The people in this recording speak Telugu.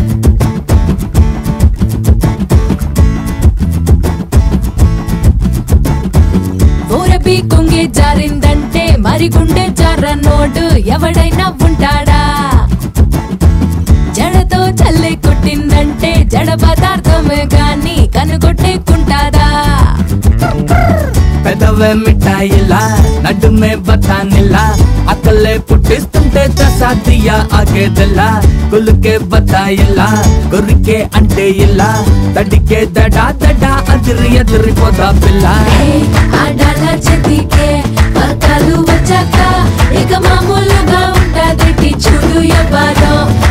ఊరబి కొంగే జారిందంటే మరి గుండె జారన్నోడు ఎవడైనా ఉంటాడా జడతో చల్లే కొట్టిందంటే జడ పదార్థమే గాని కనుగొట్టేకుంటాదా పెదవే మిఠాయిలా నడుమే బతానిలా అక్కలే పుట్టిస్తుంటే చసాదియా ఆగేదిలా కులుకే బతాయిలా కొరికే అంటే ఇలా తడికే దడా దడా అదిరి ఎదిరిపోదా పిల్ల ఏ ఆడాల చేతికే పక్కలు వచ్చాక ఇక మామూలుగా ఉంటాది చూడు ఎవ్వరో